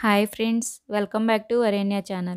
hi friends welcome back to Varenya channel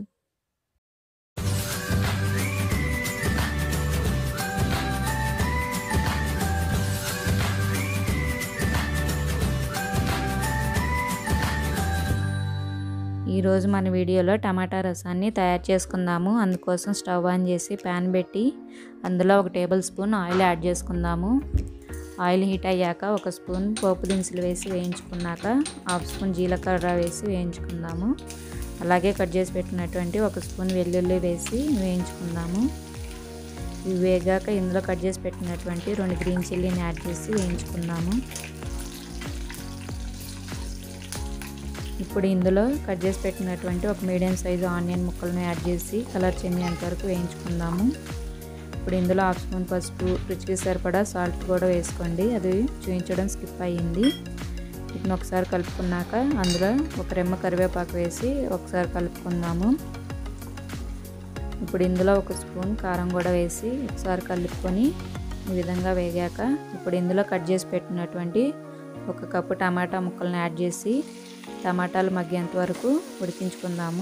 ఈరోజు మన వీడియోలో టమాటా రసాన్ని తయారు చేసుకుందాము అందుకోసం స్టవ్ ఆన్ చేసి ప్యాన్ పెట్టి అందులో ఒక టేబుల్ స్పూన్ ఆయిల్ యాడ్ చేసుకుందాము ఆయిల్ హీట్ అయ్యాక ఒక స్పూన్ పోపు దినుసులు వేసి వేయించుకున్నాక హాఫ్ స్పూన్ జీలకర్ర వేసి వేయించుకుందాము అలాగే కట్ చేసి పెట్టినటువంటి ఒక స్పూన్ వెల్లుల్లి వేసి వేయించుకుందాము ఇవి వేగాక ఇందులో కట్ చేసి పెట్టినటువంటి రెండు గ్రీన్ చిల్లీని యాడ్ చేసి వేయించుకుందాము ఇప్పుడు ఇందులో కట్ చేసి పెట్టినటువంటి ఒక మీడియం సైజు ఆనియన్ ముక్కలను యాడ్ చేసి కలర్ చెందేంత వరకు వేయించుకుందాము ఇప్పుడు ఇందులో హాఫ్ స్పూన్ పసుపు రుచికి సరిపడా సాల్ట్ కూడా వేసుకోండి అది చూపించడం స్కిప్ అయ్యింది వీటిని ఒకసారి కలుపుకున్నాక అందులో ఒక రెమ్మ కరివేపాకు వేసి ఒకసారి కలుపుకుందాము ఇప్పుడు ఇందులో ఒక స్పూన్ కారం కూడా వేసి ఒకసారి కలుపుకొని ఈ విధంగా వేగాక ఇప్పుడు ఇందులో కట్ చేసి పెట్టినటువంటి ఒక కప్పు టమాటా ముక్కలను యాడ్ చేసి టమాటాలు మగ్గేంత వరకు ఉడికించుకుందాము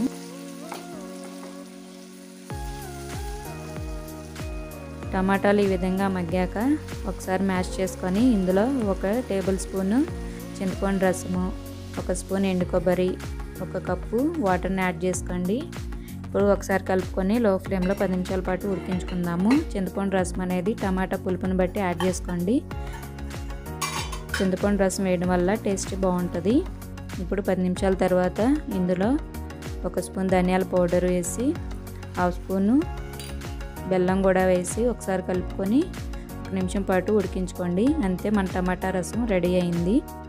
టమాటాలు ఈ విధంగా మగ్గాక ఒకసారి మ్యాష్ చేసుకొని ఇందులో ఒక టేబుల్ స్పూన్ చింతపండు రసము ఒక స్పూన్ ఎండు కొబ్బరి ఒక కప్పు వాటర్ని యాడ్ చేసుకోండి ఇప్పుడు ఒకసారి కలుపుకొని లో ఫ్లేమ్లో పది నిమిషాల పాటు ఉడికించుకుందాము చింతపండు రసం అనేది టమాటా పులుపుని బట్టి యాడ్ చేసుకోండి చింతపండు రసం వేయడం వల్ల టేస్ట్ బాగుంటుంది ఇప్పుడు పది నిమిషాల తర్వాత ఇందులో ఒక స్పూన్ ధనియాల పౌడర్ వేసి హాఫ్ స్పూను బెల్లం కూడా వేసి ఒకసారి కలుపుకొని ఒక నిమిషం పాటు ఉడికించుకోండి అంతే మన టమాటా రసం రెడీ అయింది